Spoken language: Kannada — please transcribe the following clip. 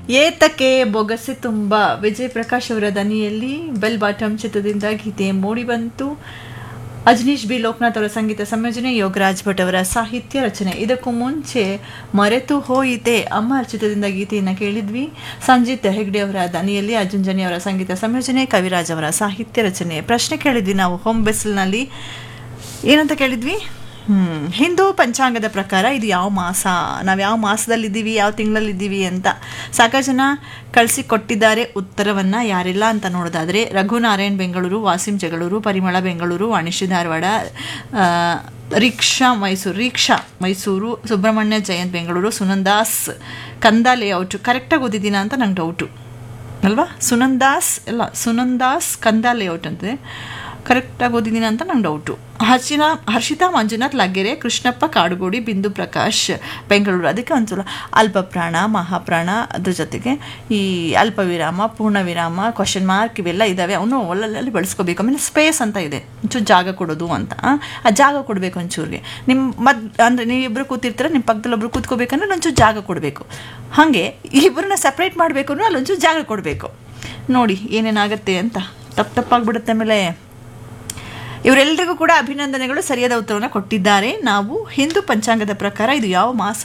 ಏತಕ್ಕೆ ಬೊಗಸೆ ತುಂಬ ವಿಜಯ್ ಪ್ರಕಾಶ್ ಅವರ ದನಿಯಲ್ಲಿ ಬೆಲ್ ಬಾಟಮ್ ಚಿತ್ರದಿಂದ ಗೀತೆ ಮೂಡಿ ಬಂತು ಅಜನೀಶ್ ಬಿ ಲೋಕನಾಥ್ ಅವರ ಸಂಗೀತ ಸಂಯೋಜನೆ ಯೋಗರಾಜ್ ಭಟ್ ಅವರ ಸಾಹಿತ್ಯ ರಚನೆ ಇದಕ್ಕೂ ಮುಂಚೆ ಮರೆತು ಹೋಯಿತೆ ಅಮರ್ ಚಿತ್ರದಿಂದ ಗೀತೆಯನ್ನು ಕೇಳಿದ್ವಿ ಸಂಜಿತ್ ಹೆಗ್ಡೆ ಅವರ ದನಿಯಲ್ಲಿ ಅರ್ಜುನ್ ಜನಿ ಅವರ ಸಂಗೀತ ಸಂಯೋಜನೆ ಕವಿರಾಜ್ ಅವರ ಸಾಹಿತ್ಯ ರಚನೆ ಪ್ರಶ್ನೆ ಕೇಳಿದ್ವಿ ನಾವು ಹೋಮ್ ಬೆಸ್ಲ್ನಲ್ಲಿ ಏನಂತ ಕೇಳಿದ್ವಿ ಹ್ಮ್ ಹಿಂದೂ ಪಂಚಾಂಗದ ಪ್ರಕಾರ ಇದು ಯಾವ ಮಾಸ ನಾವು ಯಾವ ಮಾಸದಲ್ಲಿದ್ದೀವಿ ಯಾವ ತಿಂಗಳಲ್ಲಿದ್ದೀವಿ ಅಂತ ಸಾಕಷ್ಟು ಜನ ಕಳಿಸಿ ಕೊಟ್ಟಿದ್ದಾರೆ ಉತ್ತರವನ್ನು ಯಾರೆಲ್ಲ ಅಂತ ನೋಡೋದಾದರೆ ರಘುನಾರಾಯಣ್ ಬೆಂಗಳೂರು ವಾಸಿಂ ಜಗಳೂರು ಪರಿಮಳ ಬೆಂಗಳೂರು ವಾಣಿಶ್ಯ ಧಾರವಾಡ ಆ, ರಿಕ್ಷಾ ಮೈಸೂರು ರಿಕ್ಷಾ ಮೈಸೂರು ಸುಬ್ರಹ್ಮಣ್ಯ ಜಯಂತ್ ಬೆಂಗಳೂರು ಸುನಂದಾಸ್ ಕಂದ ಲೇಔಟು ಕರೆಕ್ಟಾಗಿ ಓದಿದ್ದೀನ ಅಂತ ನಂಗೆ ಡೌಟು ಅಲ್ವಾ ಸುನಂದಾಸ್ ಎಲ್ಲ ಸುನಂದಾಸ್ ಕಂದ ಲೇಔಟ್ ಅಂತೆ ಕರೆಕ್ಟಾಗಿ ಓದಿದ್ದೀನಿ ಅಂತ ನಂಗೆ ಡೌಟು ಹರ್ಷಿನ ಹರ್ಷಿತಾ ಮಂಜುನಾಥ್ ಲಗ್ಗೆರೆ ಕೃಷ್ಣಪ್ಪ ಕಾಡುಗೋಡಿ ಬಿಂದು ಪ್ರಕಾಶ್ ಬೆಂಗಳೂರು ಅದಕ್ಕೆ ಒಂದ್ಸಲ ಅಲ್ಪ ಪ್ರಾಣ ಮಹಾಪ್ರಾಣ ಅದ್ರ ಜೊತೆಗೆ ಈ ಅಲ್ಪ ವಿರಾಮ ಪೂರ್ಣ ವಿರಾಮ ಕ್ವಶನ್ ಮಾರ್ಕ್ ಇವೆಲ್ಲ ಇದ್ದಾವೆ ಅವನು ಒಳ್ಳಲ್ಲಿ ಬಳಸ್ಕೋಬೇಕು ಆಮೇಲೆ ಸ್ಪೇಸ್ ಅಂತ ಇದೆ ಒಂಚೂರು ಜಾಗ ಕೊಡೋದು ಅಂತ ಆ ಜಾಗ ಕೊಡಬೇಕು ಒಂಚೂರಿಗೆ ನಿಮ್ಮ ಮದ್ ಅಂದರೆ ನೀವಿಬ್ಬರು ಕೂತಿರ್ತೀರ ನಿಮ್ಮ ಪಕ್ಕದಲ್ಲಿ ಒಬ್ರು ಕೂತ್ಕೋಬೇಕಂದ್ರೆ ಒಂಚೂರು ಜಾಗ ಕೊಡಬೇಕು ಹಾಗೆ ಇಬ್ಬರನ್ನ ಸಪ್ರೇಟ್ ಮಾಡಬೇಕು ಅಂದ್ರೆ ಅಲ್ಲೊಂಚೂರು ಜಾಗ ಕೊಡಬೇಕು ನೋಡಿ ಏನೇನಾಗುತ್ತೆ ಅಂತ ತಪ್ಪು ತಪ್ಪಾಗ್ಬಿಡುತ್ತೆ ಆಮೇಲೆ ಇವರೆಲ್ಲರಿಗೂ ಕೂಡ ಅಭಿನಂದನೆಗಳು ಸರಿಯಾದ ಉತ್ತರವನ್ನು ಕೊಟ್ಟಿದ್ದಾರೆ ನಾವು ಹಿಂದೂ ಪಂಚಾಂಗದ ಪ್ರಕಾರ ಇದು ಯಾವ ಮಾಸ